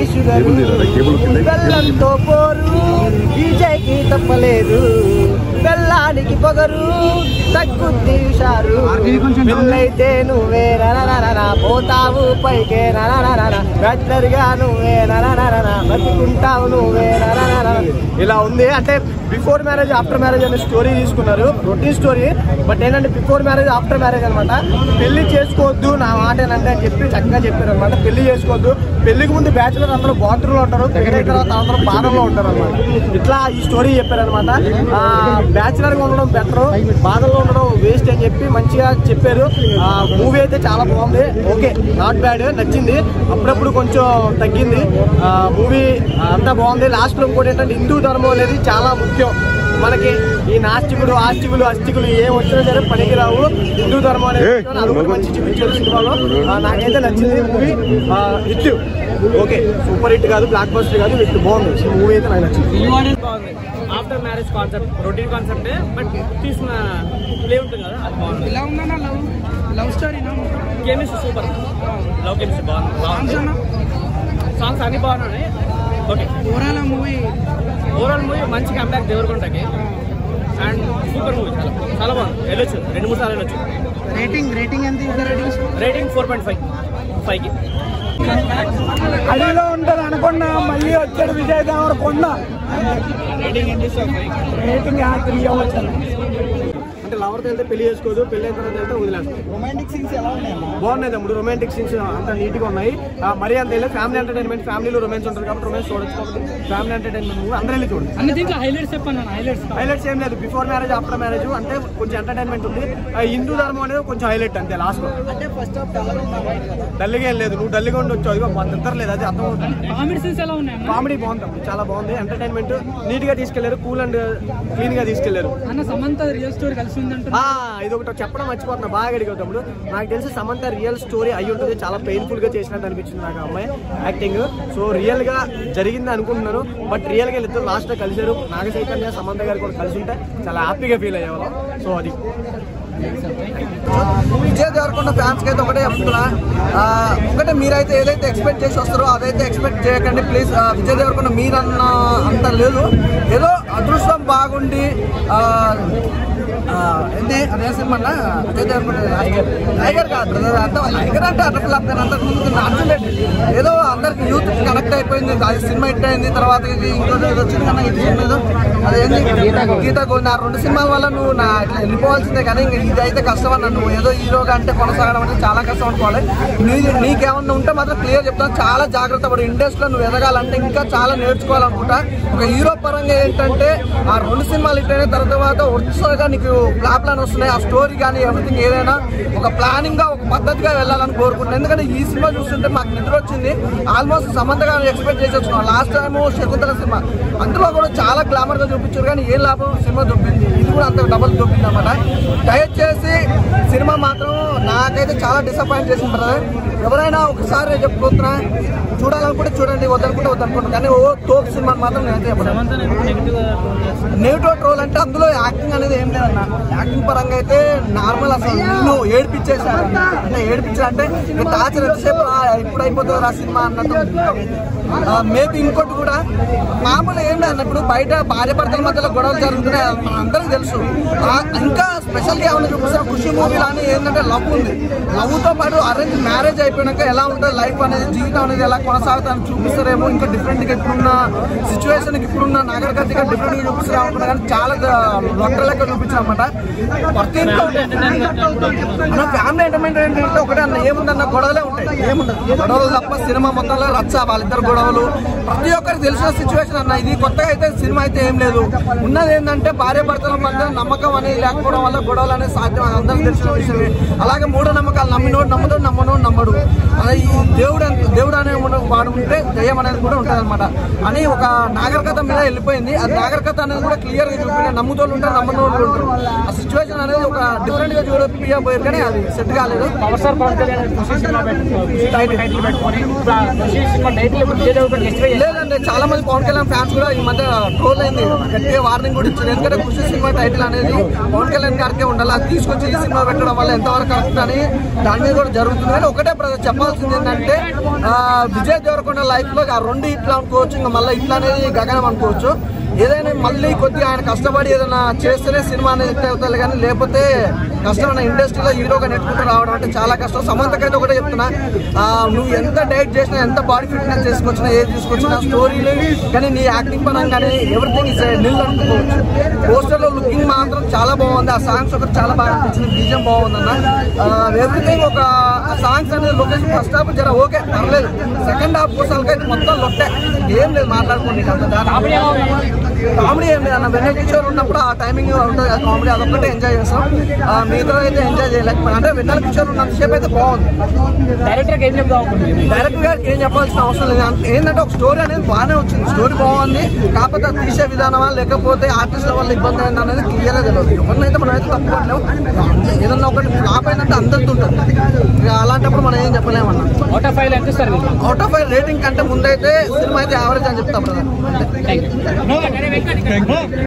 Sugar బెల్లంతో పోరు విజయ్కి తప్పలేదు బెల్లానికి పొగరు తగ్గుద్ది హుషారు పెళ్ళైతే నువ్వే నరనరన పోతావు పైకే నరనరన బ్యాచిలర్ గా నువ్వే నరనరన బతుకుంటావు నువ్వే నరనరన ఇలా ఉంది అంటే బిఫోర్ మ్యారేజ్ ఆఫ్టర్ మ్యారేజ్ అనే స్టోరీ తీసుకున్నారు రొటీన్ స్టోరీ బట్ ఏంటంటే బిఫోర్ మ్యారేజ్ ఆఫ్టర్ మ్యారేజ్ అనమాట పెళ్లి చేసుకోవద్దు నా మాట ఏనంటే అని చెప్పి చక్కగా చెప్పారు అనమాట పెళ్లి చేసుకోవద్దు పెళ్లికి ముందు బ్యాచులర్ అందరూ బాత్రూంలో ఉంటారు పెళ్లి తర్వాత అందరూ బాధల్లో ఉంటారు అనమాట ఇట్లా ఈ స్టోరీ చెప్పారు అనమాట బ్యాచులర్ గా ఉండడం బెటర్ బాధల్లో ఉండడం వేస్ట్ అని చెప్పి మంచిగా చెప్పారు మూవీ అయితే చాలా బాగుంది ఓకే నాట్ బ్యాడ్ నచ్చింది అప్పుడప్పుడు కొంచెం తగ్గింది మూవీ అంతా బాగుంది లాస్ట్ లో ఇంకోటి ఏంటంటే హిందూ ధర్మం అనేది చాలా ముఖ్యం మనకి ఈ నాస్తికుడు ఆస్తికులు అస్తికులు ఏం వచ్చినా సరే పనికిరావు హిందూ ధర్మం అనేది ముఖ్యం. అది ఒకటి మంచి చూపించారు సినిమాలో ఆ, నాకైతే నచ్చింది movie hit okay super hit కాదు బ్లాక్ బస్టర్ కాదు హిట్ బాగుంది మూవీ అయితే నాకు నచ్చింది బాగుంది ఆఫ్టర్ మ్యారేజ్ కాన్సెప్ట్ రొటీన్ కాన్సెప్టే బట్ తీసుకున్న ప్లే ఉంటుంది కదా అది బాగుంది ఎలా ఉందన్న లవ్ లవ్ స్టోరీనా కెమిస్ట్రీ సూపర్ లవ్ కెమిస్ట్రీ బాగుంది బాగుంది సాంగ్స్ అన్ని బాగున్నాయి okay overall movie overall movie మంచి కంబ్యాక్ దేవరకొండకి అండ్ సూపర్ మూవీ చాలా చాలా బాగుంది వెళ్ళొచ్చు రెండు మూడు సార్లు వెళ్ళొచ్చు రేటింగ్ రేటింగ్ ఎంత ఇస్తారు ratings rating four point five ఫైవ్కి అడిలో ఉంటుంది అనుకున్నా మళ్ళీ వచ్చాడు విజయ్ దేవరకొండ రేటింగ్ త్రీ అవ్వచ్చు అంటే లవర్తో వెళ్తే పెళ్లి చేసుకోదు పెళ్లి అయిన తర్వాత వెళ్తే వదిలేస్తాం రొమాంటిక్ సీన్స్ ఎలా ఉన్నాయి బాగున్నాయి తమ్ముడు రొమాంటిక్ సీన్స్ అంతా నీట్ గా ఉన్నాయి ఆ, మరీ అంత వెళ్ళి ఫ్యామిలీ ఎంటర్టైన్మెంట్ ఫ్యామిలీలో రొమాన్స్ ఉంటుంది కాబట్టి రొమాన్స్ చూడొచ్చు కాబట్టి ఫ్యామిలీ ఎంటర్టైన్మెంట్ మూవీ అందరూ వెళ్ళి చూడండి అన్ని దీంట్లో హైలైట్స్ చెప్పాను హైలైట్స్ హైలైట్స్ ఏం లేదు బిఫోర్ మ్యారేజ్ ఆఫ్టర్ మ్యారేజ్ అంటే కొంచెం ఎంటర్టైన్మెంట్ ఉంది ఆ, హిందూ ధర్మం అనేది కొంచెం హైలైట్ అంతే లాస్ట్ లో అంటే ఫస్ట్ హాఫ్ డల్గా ఏం లేదు నువ్వు డల్గా ఉండి వచ్చావు ఇదిగో అంత నిద్ర లేదు అది అర్థం అవుతుంది కామెడీ సీన్స్ ఎలా ఉన్నాయి కామెడీ బాగుంది చాలా బాగుంది ఎంటర్టైన్మెంట్ నీట్ గా తీసుకెళ్లారు కూల్ అండ్ క్లీన్ గా తీసుకెళ్లారు అన్న సమంత రియల్ స్టోరీ కలిసి ఉందంటే ఆ, ఇది ఒకటి చెప్పడం మర్చిపోతున్నా బాగా అడిగావు తమ్ముడు నాకు తెలిసి సమంత రియల్ స్టోరీ అయి ఉంటుంది చాలా పెయిన్ఫుల్ గా చేసినట్టు అనిపించింది నాకు ఆ అమ్మాయి యాక్టింగ్ సో రియల్ గా జరిగింది అనుకుంటున్నాను బట్ రియల్ గా ఇద్దరు లాస్ట్ లో కలిసారు నాగ చైతన్య సమంత గారు కూడా కలిసి ఉంటే చాలా హ్యాపీగా ఫీల్ అయ్యేవాళ్ళం సో అది విజయ్ దేవరకొండ ఫ్యాన్స్ కి అయితే ఒకటే చెప్తున్నా ఆ, ఒకటే మీరైతే ఏదైతే ఎక్స్పెక్ట్ చేసి వస్తారో అదైతే ఎక్స్పెక్ట్ చేయకండి ప్లీజ్ విజయ్ దేవరకొండ మీరన్న అంత లేదు ఏదో అదృష్టం బాగుండి ఆ, ఆ, ఏంటి అదే సినిమా అన్న? విజయ్ దేవరకొండ టైగర్ టైగర్ కాదు బ్రదర్ అంత టైగర్ అంటే అట్లా ఫ్లాప్ కానీ అంతకు ముందు అర్జున్ రెడ్డి ఏదో అందరికి యూత్ కనెక్ట్ అయిపోయింది అది సినిమా హిట్ అయింది తర్వాత ఇది ఇంకోటి ఏదో వచ్చింది కన్నా ఇది సినిమా ఏదో అదేంటి గీత గోవింద ఆ రెండు సినిమాల వల్ల నువ్వు నా ఇట్లా వెళ్ళిపోవాల్సిందే కానీ ఇంక ఇది అయితే కష్టం అన్న నువ్వు ఏదో హీరోగా అంటే కొనసాగడం అంటే చాలా కష్టం అనుకోవాలి నీ నీకేమన్నా ఉంటే మాత్రం క్లియర్ చెప్తాను చాలా జాగ్రత్త పడు ఇండస్ట్రీలో నువ్వు ఎదగాలంటే ఇంకా చాలా నేర్చుకోవాలనుకుంటా ఒక హీరో పరంగా ఏంటంటే ఆ రెండు సినిమాలు హిట్ అయిన తర్వాత వరుసగా నీకు ఫ్లాప్ ప్లాన్ వస్తున్నాయి ఆ స్టోరీ కానీ ఎవ్రీథింగ్ ఏదైనా ఒక ప్లానింగ్ గా ఒక పద్ధతిగా వెళ్ళాలని కోరుకుంటున్నాను ఎందుకంటే ఈ సినిమా చూస్తుంటే మాకు నిద్ర వచ్చింది ఆల్మోస్ట్ సమంత గారు ఎక్స్పెక్ట్ చేసి వచ్చినాం లాస్ట్ టైం శకుంతల సినిమా అందులో కూడా చాలా గ్లామర్ గా చూపించారు కానీ ఏం లాభం సినిమా దొబ్బింది ఇది కూడా అంత డబల్ దొబ్బింది అనమాట దయచేసి సినిమా మాత్రం నాకైతే చాలా డిసప్పాయింట్ చేసింది బ్రదర్ ఎవరైనా ఒకసారి నేను చెప్పుకుంటున్నా చూడాలనుకుంటే చూడండి వద్దనుకుంటే వద్దనుకుంటా కానీ ఓ తోపు సినిమా మాత్రం నేనైతే చెప్పను నెగిటివ్ ట్రోల్ అంటే అందులో యాక్టింగ్ అనేది ఏం లేదన్న యాక్టింగ్ పరంగా అయితే నార్మల్ అసలు నిన్ను ఏడిపించేశారు అంటే ఏడిపించారు అంటే ఇక టార్చర్ ఎంతసేపు రా, ఎప్పుడు అయిపోతుందో రా సినిమా అన్నట్టు మేబీ ఇంకోటి కూడా మామూలు ఏం లేదు ఇప్పుడు బయట భార్య భర్తల మధ్యలో గొడవలు జరుగుతున్నాయి అది మన అందరికీ తెలుసు ఆ, ఇంకా స్పెషల్గా ఏమైనా చూపిస్తా ఖుషి మూవీలో అని ఏంటంటే లవ్ ఉంది లవ్ తో పాటు అరేంజ్ మ్యారేజ్ అయిపోయినాక ఎలా ఉంటుంది లైఫ్ అనేది జీవితం అనేది ఎలా కొనసాగుతుందని చూపిస్తారేమో ఇంకా డిఫరెంట్ గా ఇప్పుడున్న సిచ్యువేషన్ ఇప్పుడున్న నాగరికతగా డిఫరెంట్ గా చూపిస్తారు అనుకున్నా కానీ చాలా లొట్ట లెక్క చూపించారు అనమాట ప్రతి ఇంట్లో మన ఫ్యామిలీ ఎంటర్టైన్మెంట్ ఏంటంటే ఒకటే అన్న ఏముందన్న గొడవలే ఉంటాయి ఏముండదు గొడవలు తప్ప సినిమా మొత్తంలో రచ్చ వాళ్ళిద్దరు గొడవలు ప్రతి ఒక్కరికి తెలిసిన సిచ్యువేషన్ అన్న ఇది కొత్తగా అయితే సినిమా అయితే ఏం లేదు ఉన్నది ఏంటంటే భార్య భర్తల మధ్య నమ్మకం అనేది లేకపోవడం వల్ల గొడవలు అనేది సాధ్యం అది అందరికి తెలిసిన విషయమే అలాగే మూఢ నమ్మకాలు నమ్మినోడు నమ్ముతాడు నమ్మనోడు నమ్మడు అలా ఈ దేవుడు ఎంత- దేవుడు అనే ఉన్న- వాడు ఉంటే దయ్యం అనేది కూడా ఉంటుంది అనమాట అని ఒక నాగరికత మీద వెళ్ళిపోయింది ఆ నాగరికత అనేది కూడా క్లియర్ గా చూపించారు నమ్ముతోళ్ళు ఉంటారు నమ్మనోళ్ళు ఉంటారు ఆ సిచ్యువేషన్ అనేది ఒక డిఫరెంట్ గా చూడపోయారు కానీ అది సెట్ కాలేదు పవర్ స్టార్ పవన్ కళ్యాణ్ ఖుషి సినిమా పెట్టుకొని టైటిల్ పెట్టుకొని ఖుషి సినిమా టైటిల్ ఇప్పుడు విజయ్ దేవరకొండ గెస్ట్ లేదండి చాలా మంది పవన్ కళ్యాణ్ ఫ్యాన్స్ కూడా ఈ మధ్య ట్రోల్ అయింది గట్టిగా వార్నింగ్ కూడా ఇచ్చారు ఎందుకంటే ఖుషి సినిమా టైటిల్ అనేది పవన్ కళ్యాణ్ కాడికే ఉండాలి అది తీసుకొచ్చి ఈ సినిమా పెట్టడం వల్ల ఎంతవరకు కరెక్ట్ అని దాని మీద కూడా జరుగుతుంది కానీ ఒకటే బ్రదర్ చెప్పాల్సింది ఏంటంటే ఆ, విజయ్ దేవరకొండ లైఫ్ లో ఆ రెండు ఇట్లా అనుకోవచ్చు ఇంకా మళ్ళీ ఇట్లా అనేది గగనం అనుకోవచ్చు ఏదైనా మళ్ళీ కొద్దిగా ఆయన కష్టపడి ఏదైనా చేస్తేనే సినిమా అనేది హిట్ అవుతుంది కానీ లేకపోతే కష్టమైన ఇండస్ట్రీలో హీరోగా నెట్టుకుంటూ రావడం అంటే చాలా కష్టం సమంతకైతే ఒకటే చెప్తున్నా ఆ, నువ్వు ఎంత డైట్ చేసినా ఎంత బాడీ ఫిట్నెస్ చేసుకొచ్చినా ఏది తీసుకొచ్చినా స్టోరీలు కానీ నీ యాక్టింగ్ పరంగానే ఎవ్రీథింగ్ ఇస్ నిల్ అనుకోవచ్చు పోస్టర్ లో లుకింగ్ మాత్రం చాలా బాగుంది ఆ సాంగ్స్ ఒకటి చాలా బాగా అనిపించింది బీజం బాగుంది అన్న ఎవ్రీథింగ్ ఒక సాంగ్స్ అనేది లొకేషన్ ఫస్ట్ హాఫ్ జర ఓకే పర్లేదు సెకండ్ హాఫ్ కోసం అయితే మొత్తం లొట్టే ఏం లేదు మాట్లాడుకోండి అంత దాని కామెడీ ఏం లేదు అన్న వెన్నెల కిషోర్ ఉన్నప్పుడు ఆ టైమింగ్ ఉంటుంది ఆ కామెడీ అదొక్కటే ఎంజాయ్ చేస్తాం ఆ, మిగతా అయితే ఎంజాయ్ చేయలేకపోయినా అంటే వెన్నెల కిషోర్ ఉన్నంత సేపు అయితే బాగుంది డైరెక్టర్ ఏం చెప్దాం అనుకుంటుంది డైరెక్టర్ గారికి ఏం చెప్పాల్సిన అవసరం లేదు అంత- ఏంటంటే ఒక స్టోరీ అనేది బాగానే వచ్చింది స్టోరీ బాగుంది కాకపోతే అది తీసే విధానమా లేకపోతే ఆర్టిస్ట్ల వల్ల ఇబ్బంది అయింది అనేది క్లియర్గా తెలియదు ఎవరినైతే మనం అయితే తప్పుకోవట్లేము ఏదన్నా ఒకటి ఫ్లాప్ అయినట్టు అందరితో ఉంటుంది ఇక అలాంటప్పుడు మనం ఏం చెప్పలేమన్నా అవుట్ ఆఫ్ ఫైవ్ ఎంత ఇస్తారు మీకు అవుట్ ఆఫ్ ఫైవ్ రేటింగ్ కంటే ముందైతే సినిమా అయితే యావరేజ్ అని చెప్తాం బ్రదర్ థ్యాంక్ యూ